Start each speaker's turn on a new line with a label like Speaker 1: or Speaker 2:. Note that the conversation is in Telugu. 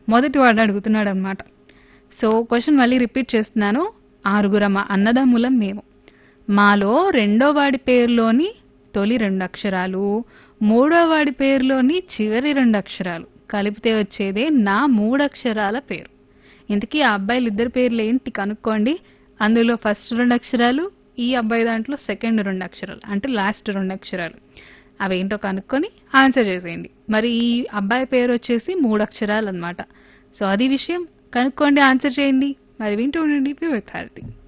Speaker 1: మొదటి వాడు అడుగుతున్నాడు అనమాట సో క్వశ్చన్ మళ్ళీ రిపీట్ చేస్తున్నాను ఆరుగురమ అన్నదమ్ములం మేము మాలో రెండో వాడి పేరులోని తొలి రెండు అక్షరాలు మూడో వాడి పేరులోని చివరి రెండు అక్షరాలు కలిపితే వచ్చేదే నా మూడు అక్షరాల పేరు ఇంతకీ ఆ అబ్బాయిలు ఇద్దరు పేర్లు ఏంటి కనుక్కోండి అందులో ఫస్ట్ రెండు అక్షరాలు ఈ అబ్బాయి దాంట్లో సెకండ్ రెండు అక్షరాలు అంటే లాస్ట్ రెండు అక్షరాలు అవేంటో కనుక్కొని ఆన్సర్ చేసేయండి మరి ఈ అబ్బాయి పేరు వచ్చేసి మూడు అక్షరాలు అన్నమాట సో అది విషయం కనుక్కోండి ఆన్సర్ చేయండి మరి వింటూ ఉండండి విత్ హారతి